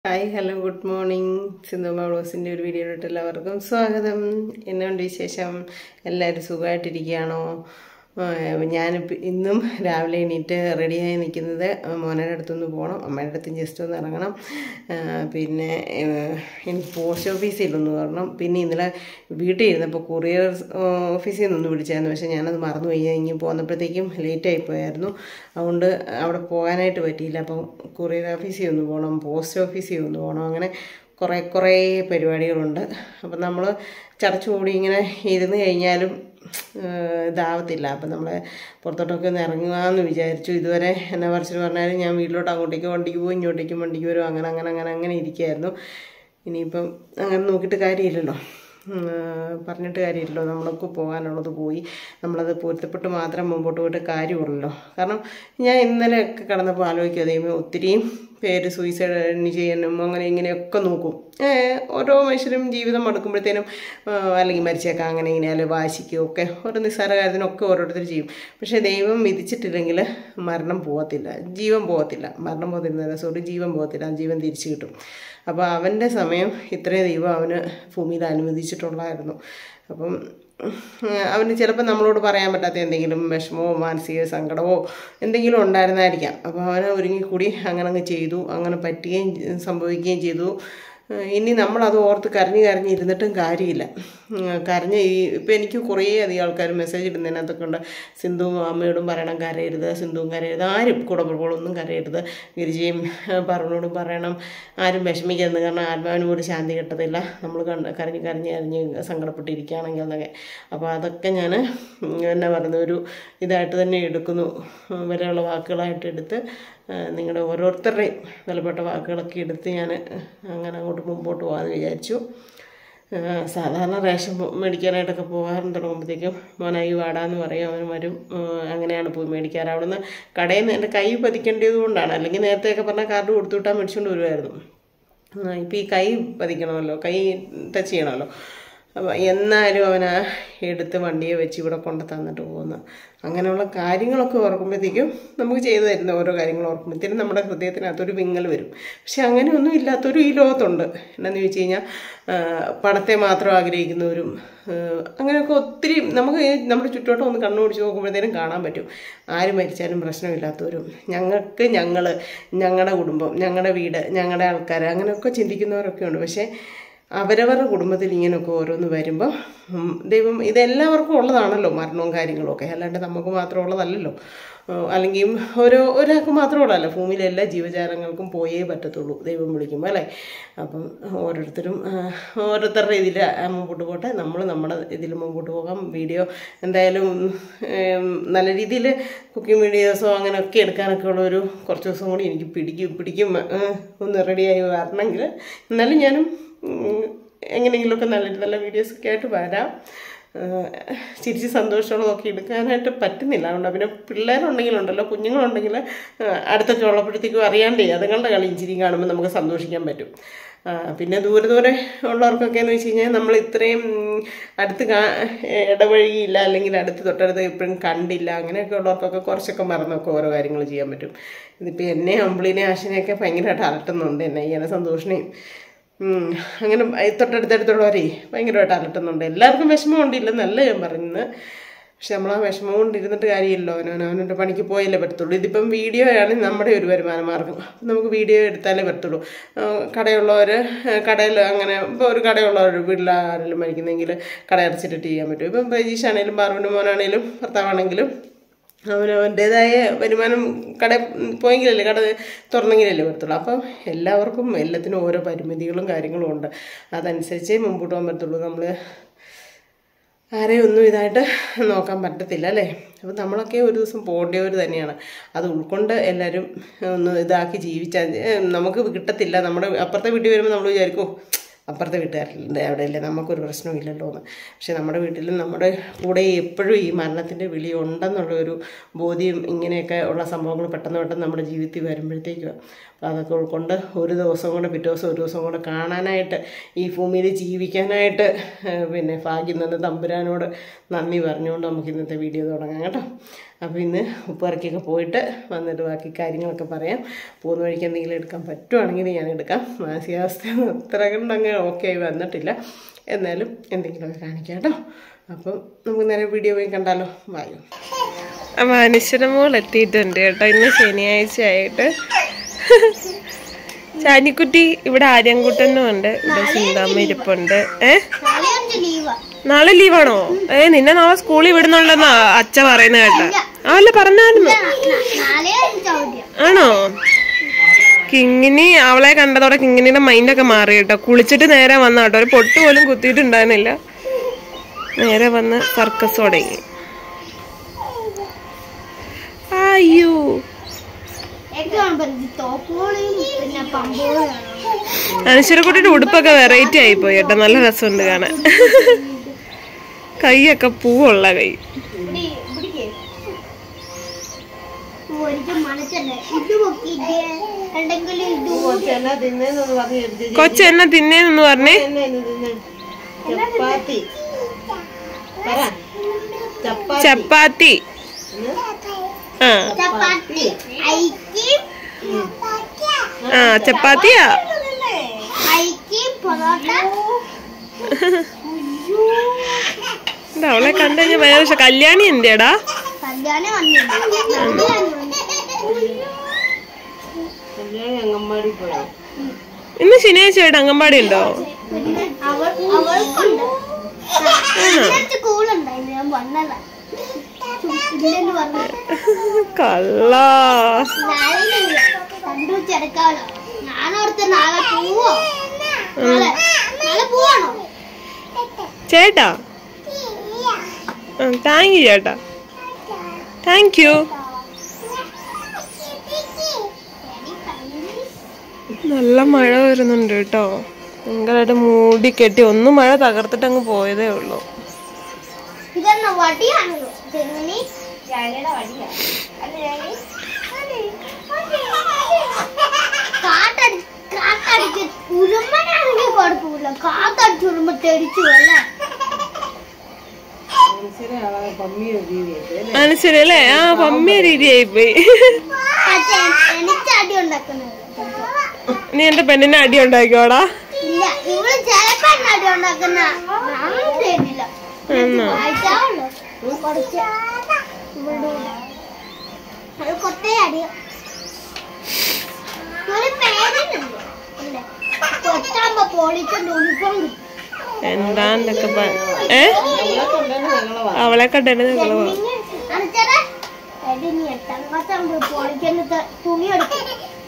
Hi hello good morning Sindhu മൗളോസിൻ്റെ ഒരു വീഡിയോയിലോട്ട് എല്ലാവർക്കും സ്വാഗതം എന്നുണ്ട് വിശേഷം എല്ലാവരും സുഖമായിട്ടിരിക്കുകയാണോ ഞാനിപ്പോൾ ഇന്നും രാവിലെ എണീറ്റ് റെഡിയായി നിൽക്കുന്നത് മോനയുടെ അടുത്തൊന്ന് പോകണം അമ്മയുടെ അടുത്തും ജസ്റ്റ് ഒന്ന് ഇറങ്ങണം ആ, പിന്നെ ഏഹ്, എനിക്ക് പോസ്റ്റ് ഓഫീസിൽ ഒന്ന് വരണം പിന്നെ ഇന്നലെ വീട്ടിൽ ഇരുന്നപ്പോൾ കൊറിയർ ഓഫീസിൽ നിന്നൊന്ന് വിളിച്ചായിരുന്നു പക്ഷേ ഞാനത് മറന്നുപോയി ഞാൻ ഇങ്ങനെ പോന്നപ്പോഴത്തേക്കും ലേറ്റായി പോയായിരുന്നു അതുകൊണ്ട് അവിടെ പോകാനായിട്ട് പറ്റിയില്ല അപ്പം കൊറിയർ ഓഫീസിൽ ഒന്ന് പോകണം പോസ്റ്റ് ഓഫീസിൽ ഒന്ന് പോകണം അങ്ങനെ കുറേ കുറേ പരിപാടികളുണ്ട് അപ്പം നമ്മൾ ചടച്ചുകൂടി ഇങ്ങനെ ഇരുന്ന് കഴിഞ്ഞാലും ഏഹ്, ഇതാവത്തില്ല അപ്പം നമ്മൾ പുറത്തോട്ടൊക്കെ ഒന്ന് ഇറങ്ങുകയെന്ന് വിചാരിച്ചു ഇതുവരെ എന്നാ പറച്ചിൽ പറഞ്ഞാലും ഞാൻ വീട്ടിലോട്ട് അങ്ങോട്ടേക്ക് വണ്ടിക്ക് പോകും ഇങ്ങോട്ടേക്കും വണ്ടിക്ക് വരും അങ്ങനെ അങ്ങനെ അങ്ങനെ അങ്ങനെ ഇരിക്കുകയായിരുന്നു ഇനിയിപ്പം അങ്ങനെ നോക്കിയിട്ട് കാര്യമില്ലല്ലോ ഉം, പറഞ്ഞിട്ട് കാര്യമില്ലല്ലോ നമ്മളൊക്കെ പോകാനുള്ളത് പോയി നമ്മളത് പൊരുത്തപ്പെട്ട് മാത്രം മുമ്പോട്ട് പോയിട്ട് കാര്യമുള്ളല്ലോ കാരണം ഞാൻ ഇന്നലെയൊക്കെ കടന്നപ്പോൾ ആലോചിക്കുക ദൈവമേ ഒത്തിരിയും പേര് സൂയിസൈഡ് ചെയ്യാനും അങ്ങനെ ഇങ്ങനെയൊക്കെ നോക്കും ഏ, ഓരോ മനുഷ്യരും ജീവിതം മടുക്കുമ്പോഴത്തേനും ആ, അല്ലെങ്കിൽ മരിച്ചേക്കാം അങ്ങനെ ഇങ്ങനെ അല്ലെങ്കിൽ വാശിക്കോ ഒക്കെ ഓരോ നിസ്സാര കാര്യത്തിനൊക്കെ ഓരോരുത്തർ ചെയ്യും പക്ഷേ ദൈവം വിധിച്ചിട്ടില്ലെങ്കിൽ മരണം പോകത്തില്ല ജീവൻ പോകത്തില്ല മരണം പോകത്തില്ല സോറി ജീവൻ പോകത്തില്ല ആ ജീവൻ തിരിച്ചു കിട്ടും അപ്പോൾ അവൻ്റെ സമയം ഇത്രയും ദൈവം അവന് ഭൂമിയിൽ അനുവദിച്ചിട്ടുള്ളായിരുന്നു അപ്പം ഉം, അവന് ചിലപ്പോൾ നമ്മളോട് പറയാൻ പറ്റാത്ത എന്തെങ്കിലും വിഷമമോ മാനസിക സങ്കടമോ എന്തെങ്കിലും ഉണ്ടായിരുന്നായിരിക്കാം അപ്പോൾ അവനെ ഒരുങ്ങിക്കൂടി അങ്ങനെ അങ്ങ് ചെയ്തു അങ്ങനെ പറ്റുകയും സംഭവിക്കുകയും ചെയ്തു ഏഹ് ഇനി നമ്മളത് ഓർത്ത് കരഞ്ഞ് കരഞ്ഞ് ഇരുന്നിട്ടും കാര്യമില്ല ഉം, കരഞ്ഞ് ഈ ഇപ്പം എനിക്ക് കുറേ അധികം ആൾക്കാർ മെസ്സേജ് ഇടുന്നതിനകത്തൊക്കെ ഉണ്ട് സിന്ധു അമ്മയോടും പറയണം കരയരുത് സിന്ധുവും കരയരുത് ആരും കൂടപ്പുറപ്പുകളൊന്നും കരയരുത് ഗിരിജയും ഏഹ് പറവനോടും പറയണം ആരും വിഷമിക്കരുത് കാരണം ആത്മാവിന് പോലും ശാന്തി കിട്ടത്തില്ല നമ്മൾ കണ്ട് കരഞ്ഞ് കരഞ്ഞ് കരഞ്ഞ് സങ്കടപ്പെട്ടിരിക്കുകയാണെങ്കിൽ എന്നൊക്കെ അപ്പോൾ അതൊക്കെ ഞാൻ എന്നാ പറയുന്നത് ഒരു ഇതായിട്ട് തന്നെ എടുക്കുന്നു ഉം, വിലയുള്ള വാക്കുകളായിട്ട് എടുത്ത് ആ, നിങ്ങളുടെ ഓരോരുത്തരുടെയും വിലപ്പെട്ട വാക്കുകളൊക്കെ എടുത്ത് ഞാൻ അങ്ങനെ അങ്ങോട്ട് മുമ്പോട്ട് പോകാമെന്ന് വിചാരിച്ചു ആ, സാധാരണ റേഷൻ പോ- മേടിക്കാനായിട്ടൊക്കെ പോകാറുണ്ട് തുടങ്ങുമ്പോഴത്തേക്കും മോനായി വാടാന്ന് പറയും അവൻ വരും ആ, അങ്ങനെയാണ് പോയി മേടിക്കാറ് അവിടുന്ന് കടയിൽ നിന്ന് എൻ്റെ കൈ പതിക്കേണ്ടത് കൊണ്ടാണ് അല്ലെങ്കിൽ നേരത്തെയൊക്കെ പറഞ്ഞാൽ കാർഡ് കൊടുത്തു വിട്ടാൽ മേടിച്ചുകൊണ്ട് വരുമായിരുന്നു ഇപ്പം ഈ കൈ പതിക്കണമല്ലോ കൈ ടച്ച് ചെയ്യണമല്ലോ അപ്പം എന്നാലും അവൻ ആ എടുത്ത് വണ്ടിയെ വെച്ച് ഇവിടെ കൊണ്ട് തന്നിട്ട് പോകുന്നു അങ്ങനെയുള്ള കാര്യങ്ങളൊക്കെ ഓർക്കുമ്പോഴത്തേക്കും നമുക്ക് ചെയ്തു തരുന്ന ഓരോ കാര്യങ്ങൾ ഓർക്കുമ്പോഴത്തേനും നമ്മുടെ ഹൃദയത്തിനകത്തൊരു വിങ്ങൽ വരും പക്ഷെ അങ്ങനെയൊന്നും ഇല്ലാത്തൊരു ഈ ലോകത്തുണ്ട് എന്നാന്ന് ചോദിച്ചു കഴിഞ്ഞാൽ ആ, പണത്തെ മാത്രം ആഗ്രഹിക്കുന്നവരും ആ, അങ്ങനെയൊക്കെ ഒത്തിരി നമുക്ക് ഈ നമ്മുടെ ചുറ്റോട്ടം ഒന്ന് കണ്ണുപിടിച്ച് നോക്കുമ്പോഴത്തേനും കാണാൻ പറ്റും ആര് മരിച്ചാലും പ്രശ്നമില്ലാത്തവരും ഞങ്ങൾക്ക് ഞങ്ങൾ ഞങ്ങളുടെ കുടുംബം ഞങ്ങളുടെ വീട് ഞങ്ങളുടെ ആൾക്കാർ അങ്ങനെയൊക്കെ ചിന്തിക്കുന്നവരൊക്കെ ഉണ്ട് പക്ഷേ അവരവരുടെ കുടുംബത്തിൽ ഇങ്ങനെയൊക്കെ ഓരോന്ന് വരുമ്പോൾ ഉം, ദൈവം ഇതെല്ലാവർക്കും ഉള്ളതാണല്ലോ മരണവും കാര്യങ്ങളും ഒക്കെ അല്ലാണ്ട് നമുക്ക് മാത്രം ഉള്ളതല്ലല്ലോ ഏഹ് അല്ലെങ്കിൽ ഓരോ ഒരാൾക്ക് മാത്രമുള്ളതല്ല ഭൂമിയിലെ എല്ലാ ജീവജാലങ്ങൾക്കും പോയേ പറ്റത്തുള്ളൂ ദൈവം വിളിക്കുമ്പോൾ അല്ലേ അപ്പം ഓരോരുത്തരും ആഹ്, ഓരോരുത്തരുടെ ഇതിൽ മുമ്പോട്ട് പോട്ടെ നമ്മൾ നമ്മുടെ ഇതിൽ മുമ്പോട്ട് പോകാം വീഡിയോ എന്തായാലും ഏം, നല്ല രീതിയിൽ കുക്കിംഗ് വീഡിയോസോ അങ്ങനെയൊക്കെ എടുക്കാനൊക്കെ ഉള്ള ഒരു കുറച്ച് ദിവസം കൂടി എനിക്ക് പിടിക്കും പിടിക്കും ഏഹ്, ഒന്ന് റെഡിയായി വരണമെങ്കിൽ എന്നാലും ഞാനും ഉം, എങ്ങനെയെങ്കിലുമൊക്കെ നല്ല നല്ല വീഡിയോസൊക്കെ ആയിട്ട് വരാം ഏഹ് ചിരിച്ച് സന്തോഷമുള്ളതൊക്കെ എടുക്കാനായിട്ട് പറ്റുന്നില്ല അതുകൊണ്ട് പിന്നെ പിള്ളേരുണ്ടെങ്കിലുണ്ടല്ലോ കുഞ്ഞുങ്ങളുണ്ടെങ്കിൽ ഏഹ് അടുത്തൊക്കെ ഉള്ളപ്പോഴത്തേക്കും അറിയാണ്ടേ അതുങ്ങളുടെ കളിയും ചിരിയും കാണുമ്പോൾ നമുക്ക് സന്തോഷിക്കാൻ പറ്റും ആ, പിന്നെ ദൂരെ ദൂരെ ഉള്ളവർക്കൊക്കെ എന്ന് വെച്ച് കഴിഞ്ഞാൽ നമ്മൾ ഇത്രയും ഉം, അടുത്ത് കാ ഇടവഴിയില്ല അല്ലെങ്കിൽ അടുത്ത് തൊട്ടടുത്ത് എപ്പോഴും കണ്ടില്ല അങ്ങനെയൊക്കെ ഉള്ളവർക്കൊക്കെ കുറച്ചൊക്കെ മറന്നൊക്കെ ഓരോ കാര്യങ്ങൾ ചെയ്യാൻ പറ്റും ഇതിപ്പോൾ എന്നെ അമ്പിളിനെ ആശിനെയൊക്കെ ഭയങ്കരമായിട്ട് അലട്ടുന്നുണ്ട് എന്നെ ഇങ്ങനെ സന്തോഷിനെയും ഉം, അങ്ങനെ തൊട്ടടുത്തടുത്തുള്ളവരെ ഭയങ്കരമായിട്ട് അലട്ടുന്നുണ്ട് എല്ലാവർക്കും വിഷമമുണ്ട് ഇല്ലെന്നല്ല ഞാൻ പറയുന്നത് പക്ഷെ നമ്മൾ ആ വിഷമം കൊണ്ട് ഇരുന്നിട്ട് കാര്യമില്ലല്ലോ അവനവൻ അവനവൻ്റെ പണിക്ക് പോയല്ലേ പറ്റത്തുള്ളൂ ഇതിപ്പം വീഡിയോ ആണ് നമ്മുടെ ഒരു വരുമാന മാർഗം അപ്പം നമുക്ക് വീഡിയോ എടുത്താലേ പറ്റത്തുള്ളൂ ആ, കടയുള്ളവർ കടയിൽ അങ്ങനെ ഇപ്പോൾ ഒരു കടയുള്ളവർ വീട്ടിൽ ആരെങ്കിലും മരിക്കുന്നെങ്കിൽ കട അടച്ചിട്ടിട്ട് ചെയ്യാൻ പറ്റും ഇപ്പം പ്രജീഷ് ആണെങ്കിലും പാർവൻ്റെ മോനാണെങ്കിലും ഭർത്താവാണെങ്കിലും അവനവൻ്റേതായ വരുമാനം കട പോയെങ്കിലല്ലേ കട തുറന്നെങ്കിലല്ലേ പറ്റത്തുള്ളൂ അപ്പം എല്ലാവർക്കും എല്ലാത്തിനും ഓരോ പരിമിതികളും കാര്യങ്ങളും ഉണ്ട് അതനുസരിച്ചേ മുമ്പോട്ട് പോകാൻ പറ്റത്തുള്ളൂ നമ്മൾ ആരെയും ഒന്നും ഇതായിട്ട് നോക്കാൻ പറ്റത്തില്ല അല്ലേ അപ്പം നമ്മളൊക്കെ ഒരു ദിവസം പോകേണ്ടവർ തന്നെയാണ് അത് ഉൾക്കൊണ്ട് എല്ലാവരും ഒന്ന് ഇതാക്കി ജീവിച്ചാൽ ഏ, നമുക്ക് കിട്ടത്തില്ല നമ്മുടെ അപ്പുറത്തെ വീട്ടിൽ വരുമ്പോൾ നമ്മൾ വിചാരിക്കും "ഓ, അപ്പുറത്തെ വീട്ടുകാരിലുണ്ട് അവിടെയല്ലേ നമുക്കൊരു പ്രശ്നവും ഇല്ലല്ലോ എന്ന് പക്ഷെ നമ്മുടെ വീട്ടിലും നമ്മുടെ കൂടെ എപ്പോഴും ഈ മരണത്തിൻ്റെ വിളി ഉണ്ടെന്നുള്ള ഒരു ബോധ്യം ഇങ്ങനെയൊക്കെ ഉള്ള സംഭവങ്ങൾ പെട്ടെന്ന് പെട്ടെന്ന് നമ്മുടെ ജീവിതത്തിൽ വരുമ്പോഴത്തേക്കും അപ്പോൾ അതൊക്കെ ഉൾക്കൊണ്ട് ഒരു ദിവസം കൊണ്ട് പിറ്റേ ദിവസം ഒരു ദിവസം കൊണ്ട് കാണാനായിട്ട് ഈ ഭൂമിയിൽ ജീവിക്കാനായിട്ട് ഏഹ്, പിന്നെ ഭാഗ്യം നിന്ന് തമ്പുരാനോട് നന്ദി പറഞ്ഞുകൊണ്ട് നമുക്ക് ഇന്നത്തെ വീഡിയോ തുടങ്ങാം കേട്ടോ അപ്പോൾ ഇന്ന് ഉപ്പിറക്കിയൊക്കെ പോയിട്ട് വന്നിട്ട് ബാക്കി കാര്യങ്ങളൊക്കെ പറയാം പോകുന്ന വഴിക്ക് എന്തെങ്കിലും എടുക്കാൻ പറ്റുവാണെങ്കിൽ ഞാൻ എടുക്കാം മാനസികാവസ്ഥ അത്ര കണ്ടങ്ങ് ഓക്കെ ആയി വന്നിട്ടില്ല എന്നാലും എന്തെങ്കിലുമൊക്കെ കാണിക്കാം കേട്ടോ അപ്പം നമുക്ക് നേരെ വീഡിയോ പോയി കണ്ടാലോ വായു മനുഷ്യരമോൾ എത്തിയിട്ടുണ്ട് കേട്ടോ ഇന്ന് ശനിയാഴ്ച ആയിട്ട് ചാനിക്കുട്ടി ഇവിടെ ആര്യൻകുട്ടനും ഉണ്ട് ഇവിടെ സിന്താമ്മ ഇരിപ്പുണ്ട് ഏ നാളെ ലീവാണോ ഏ നിന്നെ നാളെ സ്കൂളിൽ വിടുന്നുണ്ടെന്നാ അച്ഛ പറയുന്ന കേട്ട അവല്ല പറഞ്ഞായിരുന്നു ആണോ കിങ്ങിനി അവളെ കണ്ടതോടെ കിങ്ങിനിയുടെ മൈൻഡൊക്കെ മാറി കേട്ടോ കുളിച്ചിട്ട് നേരെ വന്ന കേട്ടോ ഒരു പൊട്ട് പോലും കുത്തിയിട്ടുണ്ടായിരുന്നില്ല നേരെ വന്ന് സർക്കസ് തുടങ്ങി അയ്യോ പിന്നെ പമ്പോളും അനുശ്വരക്കുട്ടിയുടെ ഉടുപ്പൊക്കെ വെറൈറ്റി ആയിപ്പോയി കേട്ടോ നല്ല രസമുണ്ട് കാണാൻ കൈയൊക്കെ പൂവുള്ള കൈ ഒരിക്കൽ മനസ്സല്ലേ ഇത് പൊക്കിയിട്ട് എന്തെങ്കിലും ഇത് എന്നാ തിന്നേന്നൊന്ന് പറഞ്ഞു എടുത്ത് കൊച്ചു എന്നെ തിന്നേന്ന് പറഞ്ഞേ എന്നാ ഇന്ന് തിന്നേ ചപ്പാത്തി പറ ചപ്പാത്തി ചപ്പാത്തി ആ ചപ്പാത്തി ഐക്ക് ആ ചപ്പാത്തിയാ ഐക്ക് പൊറോട്ട എന്താ അവളെ കണ്ടു കഴിഞ്ഞാൽ ഭയങ്കര ഇഷ്ടം. കല്യാണി എന്റെടാ കല്യാണം വന്നില്ല കല്യാണി അങ്കമ്പാടി പോയോ ഇന്ന് ശനിയാഴ്ച ആയിട്ട് അംഗൻവാടി ഉണ്ടോ അവൾ അവൾക്കുണ്ട് ഇതിനകത്ത് കൂളുണ്ടായിരുന്നു ഞാൻ വന്നതാ ഇല്ലെന്ന് പറഞ്ഞു കള്ള നാളെ കണ്ടു ചെറുക്കാവല്ലോ ഞാനോർത്ത് നാളെ പോവോ നാളെ നാളെ പോവാണോ ചേട്ടാ താങ്ക് യു ചേട്ടാ താങ്ക് യു നല്ല മഴ വരുന്നുണ്ട് കേട്ടോ ഭയങ്കരമായിട്ട് മൂടി കെട്ടി ഒന്ന് മഴ തകർത്തിട്ട് അങ്ങ് പോയതേ ഉള്ളൂ ഇതെന്നാ വടിയാണല്ലോ തെങ്ങിനി രാജയുടെ വടിയാണ് കാട്ടടി കാട്ടടിച്ച് ഉരുമ്പനാണെങ്കിൽ കുഴപ്പമില്ല കാത്തടിച്ച് ഉരുമ്പ തെറിച്ചു അല്ലേ മനുഷ്യരെ ആളെ പമ്മിയോ ജീവിയൊക്കെ അല്ലേ അനുസരി അല്ലേ ആ പമ്മിയ രീതിയായി പോയി പക്ഷെ എനിക്ക് അടി ഉണ്ടാക്കുന്നത് നീ എന്റെ പെണ്ണിനെ അടി ഉണ്ടാക്കിയോടാ ഇല്ല ഇവള് ചിലപ്പോ എന്നെ അടി ഉണ്ടാക്കുന്ന ഞാനൊന്നും ചെയ്തില്ല എന്നാ വായിച്ചാവുള്ളൂ കുറച്ച് ഇവിടെ അത് കൊത്തേ അടി ഒരു പേരുണ്ട് ഇല്ലേ കൊത്താകുമ്പോ പോളിച്ചോണ്ട് യൂണിഫോം കിട്ടും എന്താണ്ടൊക്കെ പ- ഏ അവളെ കൊണ്ടാണ് ഞങ്ങളെ വാ അവളെ കണ്ടത് നിങ്ങള് അനച്ചേരാ എടി നീ എട്ടാം ക്ലാസ് ആകുമ്പോ പോളിച്ചോണ്ട് ത- തുണി എടുക്കും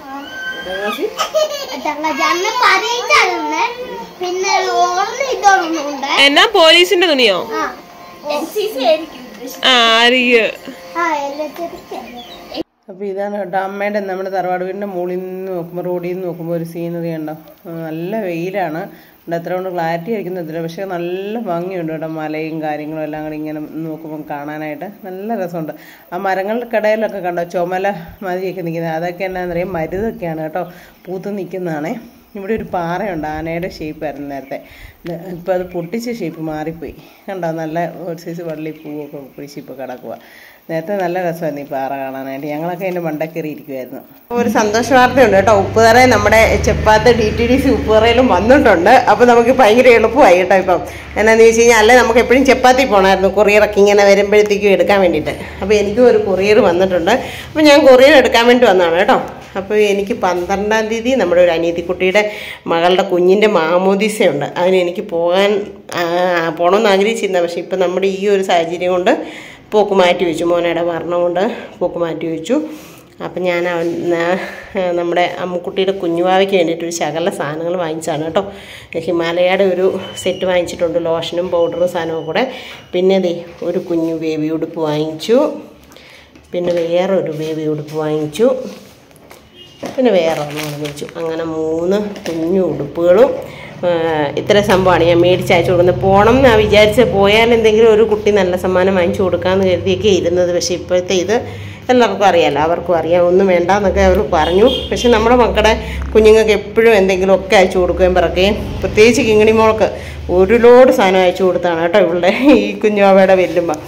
എട്ടാം ക്ലാസ് അന്ന് പറയിച്ചായിരുന്നേ പിന്നെ ഓർമ്മ ഇതൊന്നുണ്ട് എന്നാ പോലീസിന്റെ തുണിയോ ആ എൻ സി സി ആയിരിക്കും ആ ആരിക്ക് ആ എല്ലാത്തിനും അപ്പോൾ ഇതാണ് കേട്ടോ അമ്മയുടെ നമ്മുടെ തറവാട് വീടിൻ്റെ മുകളിൽ നിന്ന് നോക്കുമ്പോൾ റോഡിൽ നിന്ന് നോക്കുമ്പോൾ ഒരു സീനറി ഉണ്ടോ ആ, നല്ല വെയിലാണ് ഇവിടെ എത്ര കൊണ്ട് ക്ലാരിറ്റി ആയിരിക്കുന്നില്ല പക്ഷേ നല്ല ഭംഗിയുണ്ട് കേട്ടോ മലയും കാര്യങ്ങളും എല്ലാം കൂടി ഇങ്ങനെ നോക്കുമ്പോൾ കാണാനായിട്ട് നല്ല രസമുണ്ട് ആ മരങ്ങളുടെ കടയിലൊക്കെ കണ്ടോ ചുമല മതിയൊക്കെ നിൽക്കുന്നത് അതൊക്കെ എന്നാന്നറിയാം മരുതൊക്കെയാണ് കേട്ടോ പൂത്ത് നിൽക്കുന്നതാണേ ഇവിടെ ഒരു പാറയുണ്ട് ആനയുടെ ഷേപ്പായിരുന്നു നേരത്തെ ഇപ്പോൾ അത് പൊട്ടിച്ച ഷേപ്പ് മാറിപ്പോയി കണ്ടോ നല്ല ഒരു സൈസ് വള്ളി പൂവൊക്കെ പിടിച്ച് ഇപ്പോൾ കിടക്കുക നേരത്തെ നല്ല രസമായിരുന്നു ഈ പാറ കാണാനായിട്ട് ഞങ്ങളൊക്കെ അതിൻ്റെ മണ്ടക്കറി ഇരിക്കുമായിരുന്നു ഒരു സന്തോഷ വാർത്തയുണ്ട് കേട്ടോ ഉപ്പുതറ നമ്മുടെ ചെപ്പാത്ത ഡി ടി ഡി സി ഉപ്പുതറയിലും വന്നിട്ടുണ്ട് അപ്പോൾ നമുക്ക് ഭയങ്കര എളുപ്പമായി കേട്ടോ ഇപ്പം എന്നാന്ന് ചോദിച്ചു കഴിഞ്ഞാൽ അല്ലെ നമുക്ക് എപ്പോഴും ചെപ്പാത്തി പോകണമായിരുന്നു കൊറിയറൊക്കെ ഇങ്ങനെ വരുമ്പോഴത്തേക്കും എടുക്കാൻ വേണ്ടിയിട്ട് അപ്പോൾ എനിക്കും ഒരു കൊറിയർ വന്നിട്ടുണ്ട് അപ്പോൾ ഞാൻ കൊറിയർ എടുക്കാൻ വേണ്ടി വന്നതാണ് കേട്ടോ അപ്പോൾ എനിക്ക് പന്ത്രണ്ടാം തീയതി നമ്മുടെ ഒരു അനിയത്തിക്കുട്ടിയുടെ മകളുടെ കുഞ്ഞിൻ്റെ മാമോദിസയുണ്ട് അതിന് എനിക്ക് പോകാൻ ആ, പോകണമെന്ന് ആഗ്രഹിച്ചിരുന്ന പക്ഷേ ഇപ്പം നമ്മുടെ ഈ ഒരു സാഹചര്യം കൊണ്ട് പോക്ക് മാറ്റി വെച്ചു മോനയുടെ മരണം കൊണ്ട് പോക്ക് മാറ്റി വെച്ചു അപ്പം ഞാൻ അവൻ ആ, നമ്മുടെ അമ്മുക്കുട്ടിയുടെ കുഞ്ഞുവാവയ്ക്ക് വേണ്ടിയിട്ട് ഒരു ശകല സാധനങ്ങൾ വാങ്ങിച്ചാണ് കേട്ടോ ഹിമാലയയുടെ ഒരു സെറ്റ് വാങ്ങിച്ചിട്ടുണ്ട് ലോഷനും പൗഡറും സാധനവും കൂടെ പിന്നെ ദേ ഒരു കുഞ്ഞു ബേബി ഉടുപ്പ് വാങ്ങിച്ചു പിന്നെ വേറൊരു ബേബി ഉടുപ്പ് വാങ്ങിച്ചു പിന്നെ വേറെ ഒന്നും വാങ്ങിച്ചു അങ്ങനെ മൂന്ന് കുഞ്ഞു ഉടുപ്പുകളും ആ, ഇത്ര സംഭവമാണ് ഞാൻ മേടിച്ച് അയച്ചു കൊടുക്കുന്നത് പോകണം എന്നാ വിചാരിച്ച് പോയാൽ എന്തെങ്കിലും ഒരു കുട്ടി നല്ല സമ്മാനം വാങ്ങിച്ചു കൊടുക്കാമെന്ന് കരുതിയൊക്കെ ഇരുന്നത് പക്ഷേ ഇപ്പോഴത്തെ ഇത് എല്ലാവർക്കും അറിയാമല്ലോ അവർക്കും അറിയാം ഒന്നും വേണ്ട എന്നൊക്കെ അവർ പറഞ്ഞു പക്ഷെ നമ്മുടെ മക്കളുടെ കുഞ്ഞുങ്ങൾക്ക് എപ്പോഴും എന്തെങ്കിലുമൊക്കെ അയച്ചു കൊടുക്കുകയും പിറക്കുകയും പ്രത്യേകിച്ച് കിങ്ങിണി മോൾക്ക് ഒരു ലോഡ് സാധനം അയച്ചു കൊടുത്താണ് കേട്ടോ ഇവളുടെ ഈ കുഞ്ഞാവയുടെ വെല്ലുമ്പ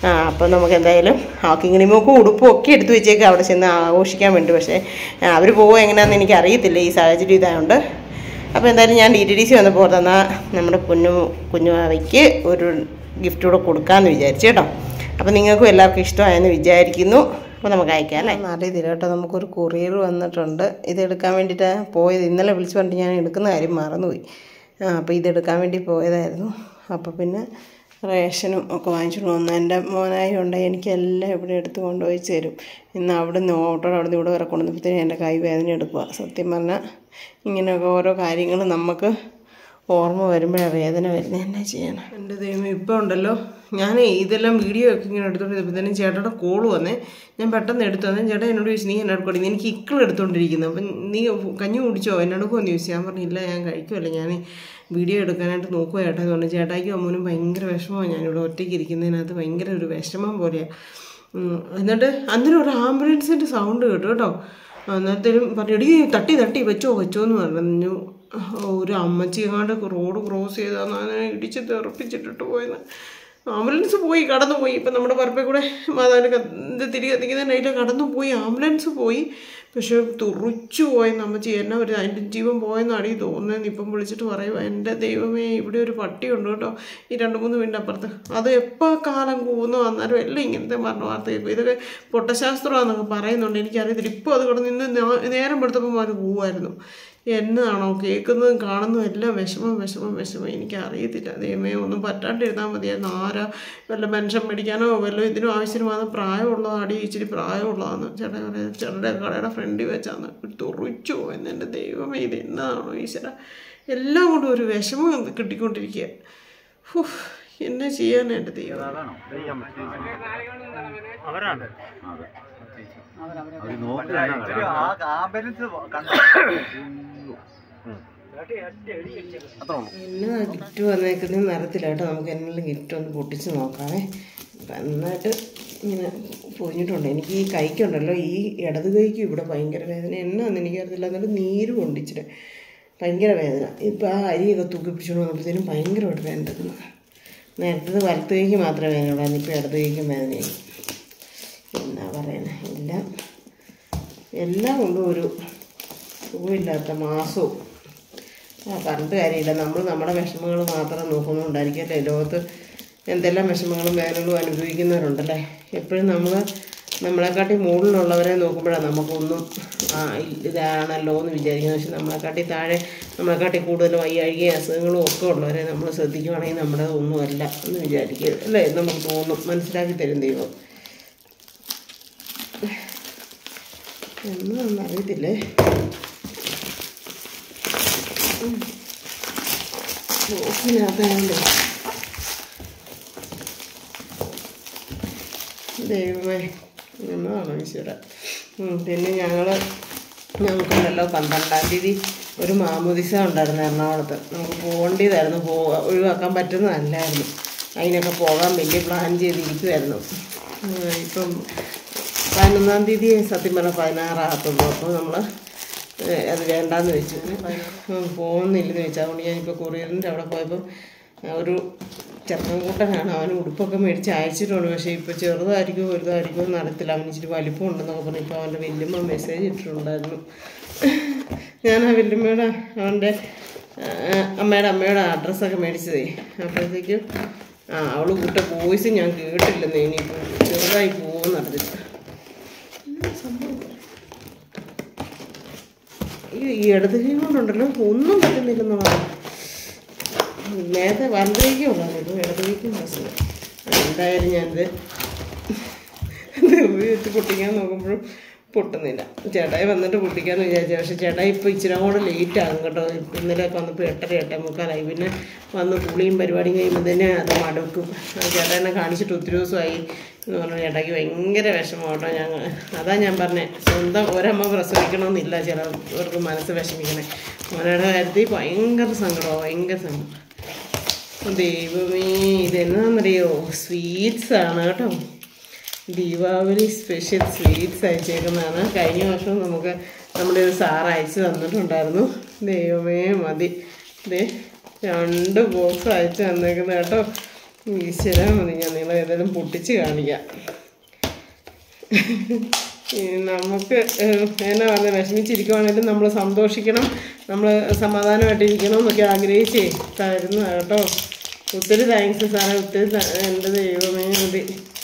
ആ അപ്പം നമുക്ക് എന്തായാലും കിങ്ങിണിമോക്കും ഉടുപ്പും ഒക്കെ എടുത്തു വെച്ചേക്കാം അവിടെ ചെന്ന് ആഘോഷിക്കാൻ വേണ്ടി പക്ഷേ അവർ പോകുക എങ്ങനെയാണെന്ന് എനിക്ക് അറിയത്തില്ല ഈ സാഹചര്യം ഇതായതുകൊണ്ട് അപ്പോൾ എന്തായാലും ഞാൻ ഡി ടി ഡി സി വന്നപ്പോൾ തന്നാൽ നമ്മുടെ കുഞ്ഞു കുഞ്ഞുമാവയ്ക്ക് ഒരു ഗിഫ്റ്റ് കൂടെ കൊടുക്കാമെന്ന് വിചാരിച്ചു കേട്ടോ അപ്പോൾ നിങ്ങൾക്കും എല്ലാവർക്കും ഇഷ്ടമായെന്ന് വിചാരിക്കുന്നു അപ്പോൾ നമുക്ക് അയക്കാം അല്ലേ അറിയത്തില്ല കേട്ടോ നമുക്കൊരു കൊറിയർ വന്നിട്ടുണ്ട് ഇത് എടുക്കാൻ വേണ്ടിയിട്ട് പോയത് ഇന്നലെ വിളിച്ചു പറഞ്ഞിട്ട് ഞാൻ എടുക്കുന്ന കാര്യം മറന്നുപോയി ആ അപ്പോൾ ഇതെടുക്കാൻ വേണ്ടി പോയതായിരുന്നു അപ്പോൾ പിന്നെ റേഷനും ഒക്കെ വാങ്ങിച്ചിട്ട് വന്നു എൻ്റെ മോനായി ഉണ്ട് എനിക്കെല്ലാം ഇവിടെ എടുത്ത് കൊണ്ടുപോയി തരും ഇന്ന് അവിടെ നിന്ന് ഓട്ടോ അവിടെ നിന്ന് ഇവിടെ വരെ കൊണ്ടുവന്നപ്പോഴത്തേനും എൻ്റെ കൈ വേദന എടുക്കുക സത്യം പറഞ്ഞാൽ ഇങ്ങനെയൊക്കെ ഓരോ കാര്യങ്ങൾ നമുക്ക് ഓർമ്മ വരുമ്പോഴാണ് വേദന വരുന്നത് എന്നാ ചെയ്യാൻ എൻ്റെ ദൈവം ഇപ്പോൾ ഉണ്ടല്ലോ ഞാൻ ഇതെല്ലാം വീഡിയോ ഒക്കെ ഇങ്ങനെ എടുത്തോണ്ടിരുന്നപ്പോഴത്തേനും ചേട്ടയുടെ കോള് വന്നേ ഞാൻ പെട്ടെന്ന് എടുത്തു വന്നേ ചേട്ടൻ എന്നോട് ചോദിച്ചു നീ എന്നോട് കൊടുക്കും എനിക്ക് ഇക്കിൾ എടുത്തോണ്ടിരിക്കുന്നു അപ്പം നീ കഞ്ഞി കുടിച്ചോ എന്നോടൊക്കെ ചോദിച്ചു ഞാൻ പറഞ്ഞില്ല ഞാൻ കഴിക്കുമല്ലോ ഞാൻ വീഡിയോ എടുക്കാനായിട്ട് നോക്കുക ചേട്ടാ എന്ന് പറഞ്ഞു ചേട്ടായിക്കും അമ്മൂനും ഭയങ്കര വിഷമമാണ് ഞാനിവിടെ ഒറ്റയ്ക്ക് ഇരിക്കുന്നതിനകത്ത് ഭയങ്കര ഒരു വിഷമം പോലെയാണ് ഉം. എന്നിട്ട് അന്നേരം ഒരു ആംബുലൻസിൻ്റെ സൗണ്ട് കേട്ടു കേട്ടോ അന്നേരത്തേനും പറഞ്ഞു എടീ തട്ടി തട്ടി വെച്ചോ വെച്ചോ എന്ന് പറഞ്ഞു ഒരു അമ്മച്ചി എങ്ങാണ്ട് റോഡ് ക്രോസ് ചെയ്താന്ന് അങ്ങനെ ഇടിച്ച് തെറപ്പിച്ചിട്ടിട്ട് പോയെന്ന് ആംബുലൻസ് പോയി കടന്നു പോയി ഇപ്പം നമ്മുടെ പറമ്പിൽ കൂടെ മാതാവിൻ്റെ ഇത് തിരികെ എത്തിക്കുന്ന നൈറ്റ് കടന്നു പോയി ആംബുലൻസ് പോയി പക്ഷെ തുറിച്ചു പോയെന്ന് അമ്മച്ചി എന്നാ ഒരു അതിൻ്റെ ജീവൻ പോയെന്നാണ് ഈ തോന്നുന്നത് ഇപ്പം വിളിച്ചിട്ട് പറയുക എൻ്റെ ദൈവമേ ഇവിടെ ഒരു പട്ടിയുണ്ട് കേട്ടോ ഈ രണ്ട് മൂന്ന് വീടിൻ്റെ അപ്പുറത്ത് അത് എപ്പോൾ കാലം കൂന്നു വന്നാലും എല്ലാം ഇങ്ങനത്തെ മരണ വാർത്ത കേൾക്കും ഇതൊക്കെ പൊട്ടശാസ്ത്രമാണെന്നൊക്കെ പറയുന്നുണ്ട് എനിക്കറിയത്തില്ല ഇപ്പോൾ അത് കിടന്ന് ഇന്ന് നാ- നേരം പെടുത്തപ്പോൾ അത് പോവായിരുന്നു എന്നാണോ കേൾക്കുന്നതും കാണുന്നതും എല്ലാം വിഷമം വിഷമം വിഷമം എനിക്കറിയത്തില്ല ദൈവമേ ഒന്നും പറ്റാണ്ടിരുന്നാൽ മതിയായിരുന്നു ആരാ വല്ല മനുഷ്യൻ മേടിക്കാനോ വല്ല ഇതിനും ആവശ്യമാണ് പ്രായമുള്ള അടി ഇച്ചിരി പ്രായമുള്ളതാണ് ചേട്ടാ പറയാം ചേട്ടൻ്റെ കടയുടെ ഫ്രണ്ടിൽ വെച്ചാന്ന് തുറിച്ചു പോയെന്ന് എൻ്റെ ദൈവമേ ഇത് എന്നാണോ ഈശ്വര എല്ലാം കൊണ്ടും ഒരു വിഷമം കിട്ടിക്കൊണ്ടിരിക്കുക ഹൂ, എന്നാ ചെയ്യാനാ എൻ്റെ ദൈവം അവരാണ് അവര് നോക്കി എന്നതാ ഗിഫ്റ്റ് വന്നേക്കുന്നത് നിറത്തിലാട്ടോ നമുക്ക് എന്തെങ്കിലും ഗിഫ്റ്റ് ഒന്ന് പൊട്ടിച്ച് നോക്കാമേ നന്നായിട്ട് ഇങ്ങനെ പൊഞ്ഞിട്ടുണ്ട് എനിക്ക് ഈ കൈക്കുണ്ടല്ലോ ഈ ഇടത് കൈക്ക് ഇവിടെ ഭയങ്കര വേദന എന്നാന്ന് എനിക്കറിയത്തില്ല എന്നിട്ട് നീര് കൊണ്ടിച്ചിട്ട് ഭയങ്കര വേദന ഇപ്പം ആ അരിയൊക്കെ തൂക്കി പിടിച്ചുകൊണ്ട് വന്നപ്പോഴത്തേനും ഭയങ്കരമായിട്ട് വേദന എടുക്കുന്നു നേരത്തെ വലത്ത് കൈക്ക് മാത്രമേ വേദന ഉള്ളായിരുന്നു ഇപ്പോൾ ഇടത് കൈക്കും വേദനയായി എന്നാ പറയുന്നത് എല്ലാം എല്ലാം കൊണ്ടും ഒരു സുഖമില്ലാത്ത മാസവും ആ പറഞ്ഞിട്ട് കാര്യമില്ല നമ്മൾ നമ്മുടെ വിഷമങ്ങൾ മാത്രം നോക്കുന്നുണ്ടായിരിക്കും അല്ലേ ലോകത്ത് എന്തെല്ലാം വിഷമങ്ങളും വേദനകളും അനുഭവിക്കുന്നവരുണ്ടല്ലേ എപ്പോഴും നമ്മൾ നമ്മളെക്കാട്ടി മുകളിലുള്ളവരെ നോക്കുമ്പോഴാണ് നമുക്കൊന്നും ആ ഇതാണല്ലോ എന്ന് വിചാരിക്കുന്നത് പക്ഷെ നമ്മളെക്കാട്ടി താഴെ നമ്മളെക്കാട്ടി കൂടുതൽ വയ്യാഴികയും അസുഖങ്ങളും ഒക്കെ ഉള്ളവരെ നമ്മൾ ശ്രദ്ധിക്കുവാണെങ്കിൽ നമ്മുടെ ഒന്നുമല്ല എന്ന് വിചാരിക്കുക അല്ലേ നമുക്ക് തോന്നും മനസ്സിലാക്കി തരും ദൈവം എന്നൊന്നും അറിയത്തില്ലേ ബോക്സിനകത്തായോണ്ട് ദൈവമേ എന്നാണ് ഈശ്വര ഉം, പിന്നെ ഞങ്ങൾ ഞങ്ങൾക്കുണ്ടല്ലോ പന്ത്രണ്ടാം തീയതി ഒരു മാമുദിസ ഉണ്ടായിരുന്നു എറണാകുളത്ത് നമുക്ക് പോകേണ്ടതായിരുന്നു പോ ഒഴിവാക്കാൻ പറ്റുന്നതല്ലായിരുന്നു അതിനൊക്കെ പോകാൻ വലിയ പ്ലാൻ ചെയ്തിരിക്കുമായിരുന്നു ഉം, ഇപ്പം പതിനൊന്നാം തീയതി സത്യം പറഞ്ഞാൽ പതിനാറാകത്തുള്ളൂ അപ്പോൾ നമ്മൾ അത് വേണ്ടാന്ന് വെച്ചു ഉം, പോകുന്നില്ലെന്ന് വെച്ചു അതുകൊണ്ട് ഞാനിപ്പോൾ കൊറിയറിൻ്റെ അവിടെ പോയപ്പോൾ ഒരു ചെറുക്കൻകൂട്ടനാണ് അവന് ഉടുപ്പൊക്കെ മേടിച്ച് അയച്ചിട്ടുണ്ട് പക്ഷേ ഇപ്പോൾ ചെറുതായിരിക്കുമോ വലുതായിരിക്കുമോ എന്ന് അറിയത്തില്ല അവന് ഇച്ചിരി വലിപ്പം ഉണ്ടെന്നൊക്കെ പറഞ്ഞു ഇപ്പോൾ അവൻ്റെ വല്യമ്മ മെസ്സേജ് ഇട്ടിട്ടുണ്ടായിരുന്നു ഞാൻ ആ വല്യമ്മയുടെ അവൻ്റെ ആ, അമ്മയുടെ അമ്മയുടെ അഡ്രസ്സൊക്കെ മേടിച്ചതേ അപ്പോഴത്തേക്കും ആ അവൾ കൂട്ട വോയിസ് ഞാൻ കേട്ടില്ലെന്ന് ഇനിയിപ്പോൾ ചെറുതായി പോകുമെന്ന് അറിഞ്ഞില്ല ഈ ഈ ഇടത് കൈ കൊണ്ടുണ്ടല്ലോ ഒന്നും പറ്റുന്നില്ലെന്നുള്ളതാണ് നേരത്തെ വലത് കൈക്കും ഉള്ളതാണ് ഇപ്പോൾ ഇടത് കൈക്കും പ്രശ്നം എന്തായാലും ഞാനിത് ഇത് ഉപയോഗിച്ച് പൊട്ടിക്കാൻ നോക്കുമ്പോഴും പൊട്ടുന്നില്ല ചേട്ടായി വന്നിട്ട് പൊട്ടിക്കാന്ന് വിചാരിച്ചു പക്ഷെ ചേട്ടായി ഇപ്പോൾ ഇച്ചിരി കൂടെ ലേറ്റ് ആകും കേട്ടോ ഇന്നലെയൊക്കെ വന്നപ്പോൾ എട്ടര എട്ടേ മുക്കാലായി പിന്നെ വന്ന് കുളിയും പരിപാടിയും കഴിയുമ്പോൾ തന്നെ അത് മടുക്കും ആ ചേട്ടായിനെ കാണിച്ചിട്ട് ഒത്തിരി ദിവസമായി എന്ന് പറഞ്ഞാൽ ചേട്ടായിക്ക് ഭയങ്കര വിഷമം കേട്ടോ ഞങ്ങൾ അതാ ഞാൻ പറഞ്ഞത് സ്വന്തം ഒരമ്മ പ്രസവിക്കണമെന്നില്ല ചിലവർക്ക് മനസ്സ് വിഷമിക്കണേ മോനയുടെ കാര്യത്തിൽ ഭയങ്കര സങ്കടമാണ് ഭയങ്കര സങ്കടം ദൈവമേ ഇതെന്നാന്നറിയോ സ്വീറ്റ്സ് ആണ് കേട്ടോ ദീപാവലി സ്പെഷ്യൽ സ്വീറ്റ്സ് അയച്ചേക്കുന്നതാണ് കഴിഞ്ഞ വർഷം നമുക്ക് നമ്മുടെ ഒരു സാർ അയച്ചു തന്നിട്ടുണ്ടായിരുന്നു ദൈവമേ മതി ദേ രണ്ട് ബോക്സ് അയച്ചു തന്നേക്കുന്നത് കേട്ടോ ഈശ്വര മതി ഞാൻ നിങ്ങളെ ഏതായാലും പൊട്ടിച്ച് കാണിക്കാം ഈ നമുക്ക് ഏഹ്, എന്നാ പറഞ്ഞ വിഷമിച്ചിരിക്കുവാണെങ്കിലും നമ്മൾ സന്തോഷിക്കണം നമ്മൾ സമാധാനമായിട്ടിരിക്കണം എന്നൊക്കെ ആഗ്രഹിച്ചേ തരുന്നു കേട്ടോ ഒത്തിരി താങ്ക്സ് സാറേ ഒത്തിരി ത- എൻ്റെ ദൈവമേ മതി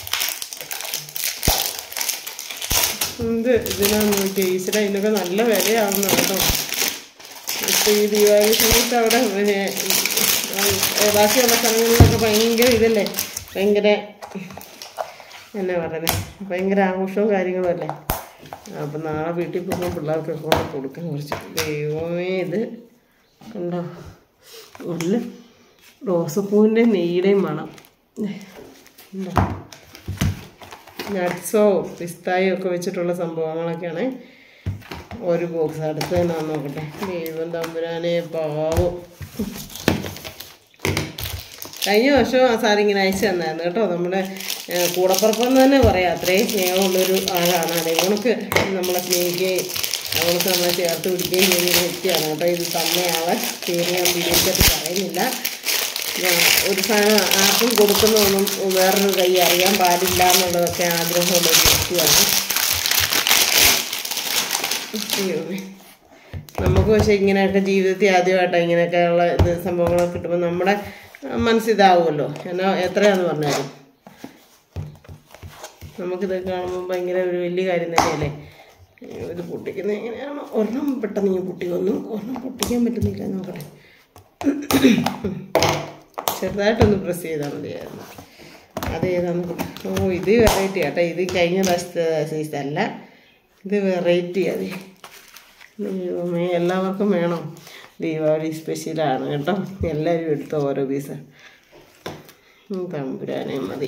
എന്ത് ഇതിനാന്ന് നോക്കിയാൽ ഈശ്വര ഇതിനൊക്കെ നല്ല വിലയാവുന്നു കേട്ടോ ഇപ്പം ഈ ദീപാവലി സമയത്ത് അവിടെ പിന്നെ, ഏ, ബാക്കിയുള്ള സ്ഥലങ്ങളിലൊക്കെ ഭയങ്കര ഇതല്ലേ ഭയങ്കര എന്നാ പറയുന്നത് ഭയങ്കര ആഘോഷവും കാര്യങ്ങളും അല്ലേ അപ്പം നാളെ വീട്ടിൽ പോകുമ്പോൾ പിള്ളേർക്കൊക്കെ കൊണ്ട് കൊടുക്കാൻ കുറച്ച് ദൈവമേ ഇത് കണ്ടോ നല്ല റോസപ്പൂവിൻ്റെ നെയ്യുടെയും മണം ഉണ്ടോ നട്ട്സോ പിസ്തായോ ഒക്കെ വെച്ചിട്ടുള്ള സംഭവങ്ങളൊക്കെയാണ് ഒരു ബോക്സ് അടുത്ത് തന്നെ നോക്കട്ടെ ദൈവം തമ്പുരാനെ പാവം കഴിഞ്ഞ വർഷം ആ സാർ ഇങ്ങനെ അയച്ചു തന്നായിരുന്നു കേട്ടോ നമ്മുടെ ഏഹ്, കൂടപ്പുറപ്പെന്ന് തന്നെ പറയാം അത്രയും സ്നേഹമുള്ളൊരു ആളാണ് അതേകണക്ക് നമ്മളെ സ്നേഹിക്കുകയും അവൾക്ക് നമ്മളെ ചേർത്ത് പിടിക്കുകയും ചെയ്യുന്ന ഒരു വ്യക്തിയാണ് കേട്ടോ ഇത് തന്നെയാളെ പേര് ഞാൻ വീഡിയോയ്ക്കകത്ത് പറയുന്നില്ല ഞാൻ ഒരു സാധനം ആർക്കും കൊടുക്കുന്നതൊന്നും വേറൊരു കൈ അറിയാൻ പാടില്ല എന്നുള്ളതൊക്കെ ആഗ്രഹമുള്ള ഒരു വ്യക്തിയാണ് ദൈവമേ. നമുക്ക് പക്ഷേ ഇങ്ങനെയൊക്കെ ജീവിതത്തിൽ ആദ്യമായിട്ടാണ് ഇങ്ങനെയൊക്കെയുള്ള ഇത് സംഭവങ്ങളൊക്കെ കിട്ടുമ്പോൾ നമ്മുടെ മനസ്സിതാവുമല്ലോ എന്നാ എത്രയാന്ന് പറഞ്ഞാലും നമുക്കിത് കാണുമ്പോൾ ഭയങ്കര ഒരു വലിയ കാര്യം തന്നെയല്ലേ ഇത് പൊട്ടിക്കുന്നത് എങ്ങനെയാണോ ഒരെണ്ണം പെട്ടെന്ന് ഇങ്ങനെ പൊട്ടി വന്നു ഒരെണ്ണം പൊട്ടിക്കാൻ പറ്റുന്നില്ല നോക്കട്ടെ ചെറുതായിട്ടൊന്ന് പ്രസ് ചെയ്താൽ മതിയായിരുന്നു അത് ഏതാന്ന് ഓ ഇത് വെറൈറ്റി ആട്ടെ ഇത് കഴിഞ്ഞ പ്രാവശ്യത്തെ സൈസ് അല്ല ഇത് വെറൈറ്റി അതെ ദൈവമേ എല്ലാവർക്കും വേണം ദീപാവലി സ്പെഷ്യലാണ് കേട്ടോ എല്ലാവരും എടുത്തോ ഓരോ പീസ് ഉം, തമ്പുരാനെ മതി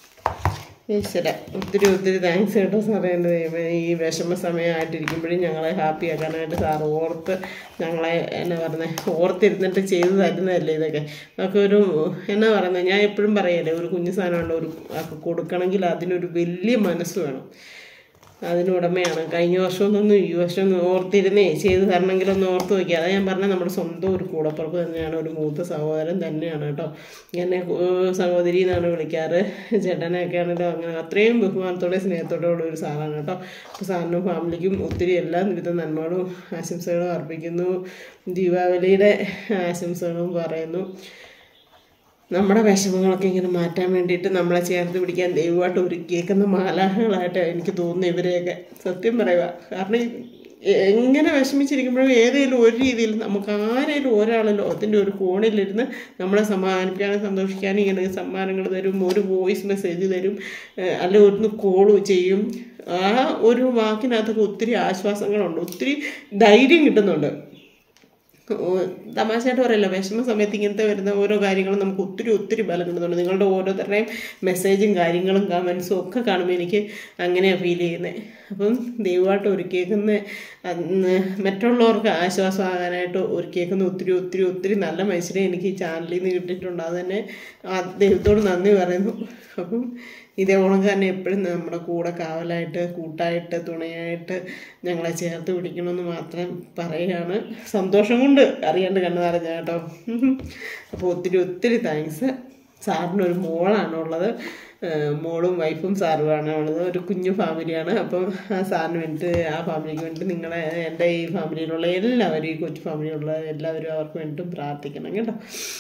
ഈശ്വര ഒത്തിരി ഒത്തിരി താങ്ക്സ് കേട്ടോ സാറേ എൻ്റെ ദൈവമേ ഈ വിഷമ സമയമായിട്ടിരിക്കുമ്പോഴും ഞങ്ങളെ ഹാപ്പി ആക്കാനായിട്ട് സാറ് ഓർത്ത് ഞങ്ങളെ എന്നാ പറയുന്നത് ഓർത്തിരുന്നിട്ട് ചെയ്തു തരുന്നതല്ലേ ഇതൊക്കെ അതൊക്കെ ഒരു എന്നാ പറയുന്നത് ഞാൻ എപ്പോഴും പറയല്ലേ ഒരു കുഞ്ഞു സാധനമുള്ള ഒരു ആൾക്ക് കൊടുക്കണമെങ്കിൽ അതിനൊരു വലിയ മനസ്സ് വേണം അതിനുടമയാണ് കഴിഞ്ഞ വർഷമൊന്നും ഈ വർഷം ഒന്ന് ഓർത്തിരുന്നേ ചെയ്ത് തരണമെങ്കിലൊന്ന് ഓർത്ത് നോക്കി അതാ ഞാൻ പറഞ്ഞത് നമ്മുടെ സ്വന്തം ഒരു കൂടപ്പുറപ്പ് തന്നെയാണ് ഒരു മൂത്ത സഹോദരൻ തന്നെയാണ് കേട്ടോ എന്നെ ഏഹ് സഹോദരി എന്നാണ് വിളിക്കാറ് ചേട്ടനെയൊക്കെ ആണെങ്കിലും അങ്ങനെ അത്രയും ബഹുമാനത്തോടെ സ്നേഹത്തോടെ ഉള്ള ഒരു സാറാണ് കേട്ടോ അപ്പോൾ സാറിനും ഫാമിലിക്കും ഒത്തിരി എല്ലാ വിധ നന്മകളും ആശംസകളും അർപ്പിക്കുന്നു ദീപാവലിയുടെ ആശംസകളും പറയുന്നു നമ്മുടെ വിഷമങ്ങളൊക്കെ ഇങ്ങനെ മാറ്റാൻ വേണ്ടിയിട്ട് നമ്മളെ ചേർത്ത് പിടിക്കാൻ ദൈവമായിട്ട് ഒരുക്കിയേക്കുന്ന മാലാഹകളായിട്ട് എനിക്ക് തോന്നുന്നു ഇവരെയൊക്കെ സത്യം പറയുക കാരണം ഈ എങ്ങനെ വിഷമിച്ചിരിക്കുമ്പോഴും ഏതെങ്കിലും ഒരു രീതിയിൽ നമുക്ക് ആരെങ്കിലും ഒരാൾ ലോകത്തിൻ്റെ ഒരു കോണിലിരുന്ന് നമ്മളെ സമ്മാനിക്കാനും സന്തോഷിക്കാനും ഇങ്ങനെ സമ്മാനങ്ങൾ തരും ഒരു വോയിസ് മെസ്സേജ് തരും ഏഹ് അല്ലെ ഒന്ന് കോൾ ചെയ്യും ആ ഒരു വാക്കിനകത്തൊക്കെ ഒത്തിരി ആശ്വാസങ്ങളുണ്ട് ഒത്തിരി ധൈര്യം കിട്ടുന്നുണ്ട് ഓ, തമാശയായിട്ട് പറയല്ലോ വിഷമ സമയത്ത് ഇങ്ങനത്തെ വരുന്ന ഓരോ കാര്യങ്ങളും നമുക്ക് ഒത്തിരി ഒത്തിരി ബലം കിട്ടുന്നുണ്ട് നിങ്ങളുടെ ഓരോരുത്തരുടെയും മെസ്സേജും കാര്യങ്ങളും കമൻസും ഒക്കെ കാണുമ്പോൾ എനിക്ക് അങ്ങനെയാണ് ഫീൽ ചെയ്യുന്നത് അപ്പം ദൈവമായിട്ട് ഒരുക്കിയേക്കുന്ന അന്ന് മറ്റുള്ളവർക്ക് ആശ്വാസമാകാനായിട്ട് ഒരുക്കിയേക്കുന്ന ഒത്തിരി ഒത്തിരി ഒത്തിരി നല്ല മനുഷ്യരെ എനിക്ക് ഈ ചാനലിൽ നിന്ന് കിട്ടിയിട്ടുണ്ട് അത് തന്നെ ആ ദൈവത്തോട് നന്ദി പറയുന്നു അപ്പം ഇതേ ഉണക്ക് തന്നെ എപ്പോഴും നമ്മുടെ കൂടെ കാവലായിട്ട് കൂട്ടായിട്ട് തുണയായിട്ട് ഞങ്ങളെ ചേർത്ത് പിടിക്കണമെന്ന് മാത്രം പറയുകയാണ് സന്തോഷം കൊണ്ട് അറിയാണ്ട് കണ്ണു നിറഞ്ഞ കേട്ടോ അപ്പോൾ ഒത്തിരി ഒത്തിരി താങ്ക്സ് സാറിനൊരു മോളാണുള്ളത് ഏഹ് മോളും വൈഫും സാറുമാണ് ഉള്ളത് ഒരു കുഞ്ഞു ഫാമിലിയാണ് അപ്പം ആ സാറിന് വേണ്ടിയിട്ട് ആ ഫാമിലിക്ക് വേണ്ടിയിട്ട് നിങ്ങളെ എൻ്റെ ഈ ഫാമിലിയിലുള്ള എല്ലാവരും ഈ കൊച്ചു ഫാമിലിയിലുള്ള എല്ലാവരും അവർക്ക് വേണ്ടിയിട്ടും പ്രാർത്ഥിക്കണം കേട്ടോ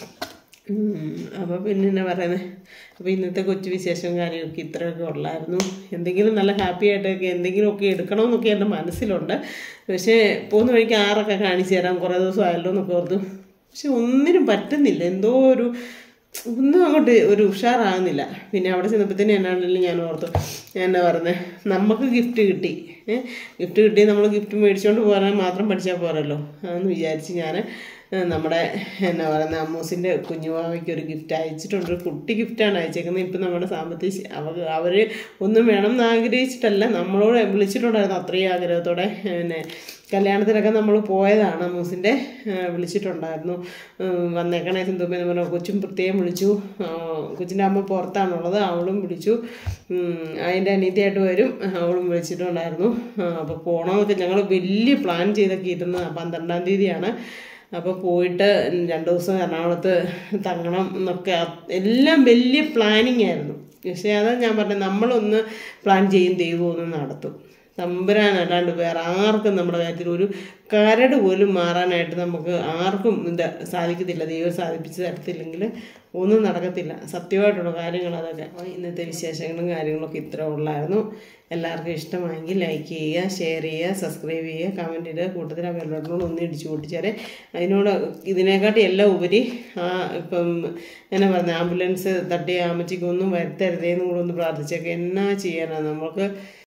അപ്പോൾ പിന്നെ എന്നാ പറയുന്നത് അപ്പോൾ ഇന്നത്തെ കൊച്ചു വിശേഷവും കാര്യമൊക്കെ ഇത്രയൊക്കെ ഉള്ളായിരുന്നു എന്തെങ്കിലും നല്ല ഹാപ്പി ആയിട്ടൊക്കെ എന്തെങ്കിലുമൊക്കെ എടുക്കണമെന്നൊക്കെ എൻ്റെ മനസ്സിലുണ്ട് പക്ഷേ പോകുന്ന വഴിക്ക് ആറൊക്കെ കാണിച്ചു തരാം കുറേ ദിവസം ആയല്ലോ എന്നൊക്കെ ഓർത്തു പക്ഷെ ഒന്നിനും പറ്റുന്നില്ല എന്തോ ഒരു ഒന്നും അങ്ങോട്ട് ഒരു ഉഷാറാകുന്നില്ല പിന്നെ അവിടെ ചെന്നപ്പോഴത്തേനും എന്നാണെങ്കിലും ഞാൻ ഓർത്തു എന്നാ പറയുന്നത് നമുക്ക് ഗിഫ്റ്റ് കിട്ടി ഏഹ് ഗിഫ്റ്റ് കിട്ടി നമ്മൾ ഗിഫ്റ്റ് മേടിച്ചുകൊണ്ട് പോകാൻ മാത്രം പഠിച്ചാൽ പോരല്ലോ എന്ന് വിചാരിച്ച് ഞാൻ നമ്മുടെ എന്നാ പറയുന്നത് അമ്മൂസിൻ്റെ കുഞ്ഞുമാവയ്ക്ക് ഒരു ഗിഫ്റ്റ് അയച്ചിട്ടുണ്ട് ഒരു കുട്ടി ഗിഫ്റ്റാണ് അയച്ചേക്കുന്നത് ഇപ്പം നമ്മുടെ സാമ്പത്തിക ശ- അവർ അവർ ഒന്നും വേണം എന്ന് ആഗ്രഹിച്ചിട്ടല്ല നമ്മളോട് വിളിച്ചിട്ടുണ്ടായിരുന്നു അത്രയും ആഗ്രഹത്തോടെ പിന്നെ കല്യാണത്തിനൊക്കെ നമ്മൾ പോയതാണ് അമ്മൂസിൻ്റെ വിളിച്ചിട്ടുണ്ടായിരുന്നു ഉം, വന്നേക്കണേ സിന്ധുമ്മ എന്ന് പറഞ്ഞു കൊച്ചും പ്രത്യേകം വിളിച്ചു ആ, കൊച്ചിൻ്റെ അമ്മ പുറത്താണുള്ളത് അവളും വിളിച്ചു ഉം, അതിൻ്റെ അനീതിയായിട്ട് വരും അവളും വിളിച്ചിട്ടുണ്ടായിരുന്നു അപ്പോൾ പോകണമെന്നൊക്കെ ഞങ്ങൾ വലിയ പ്ലാൻ ചെയ്തൊക്കെ ഇരുന്ന് പന്ത്രണ്ടാം തീയതിയാണ് അപ്പോൾ പോയിട്ട് രണ്ട് ദിവസം എറണാകുളത്ത് തങ്ങണം എന്നൊക്കെ അ- എല്ലാം വലിയ പ്ലാനിങ് ആയിരുന്നു പക്ഷേ അതാ ഞാൻ പറഞ്ഞത് നമ്മളൊന്ന് പ്ലാൻ ചെയ്യും ദൈവം ഒന്ന് നടത്തും തമ്പുരാനല്ലാണ്ട് വേറെ ആർക്കും നമ്മുടെ കാര്യത്തിൽ ഒരു കരട് പോലും മാറാനായിട്ട് നമുക്ക് ആർക്കും ഇത് സാധിക്കത്തില്ല ദൈവം സാധിപ്പിച്ച് തരത്തില്ലെങ്കിൽ ഒന്നും നടക്കത്തില്ല സത്യമായിട്ടുള്ള കാര്യങ്ങൾ അതൊക്കെ അപ്പോൾ ഇന്നത്തെ വിശേഷങ്ങളും കാര്യങ്ങളൊക്കെ ഇത്ര ഉള്ളായിരുന്നു എല്ലാവർക്കും ഇഷ്ടമായെങ്കിൽ ലൈക്ക് ചെയ്യുക ഷെയർ ചെയ്യുക സബ്സ്ക്രൈബ് ചെയ്യുക കമൻറ്റ് ഇടുക കൂട്ടത്തിൽ ആ വെള്ളത്തിനോട് ഒന്ന് ഇടിച്ചു പൊട്ടിച്ചാലേ അതിനോട് ഇതിനെക്കാട്ടി എല്ലാം ഉപരി ആ ഇപ്പം എന്നാ പറഞ്ഞ ആംബുലൻസ് തട്ടിയ ആമച്ചിക്കൊന്നും വരുത്തരുതേന്നും കൂടെ ഒന്ന് പ്രാർത്ഥിച്ചേക്കെ എന്നാ ചെയ്യാനാണ് നമുക്ക്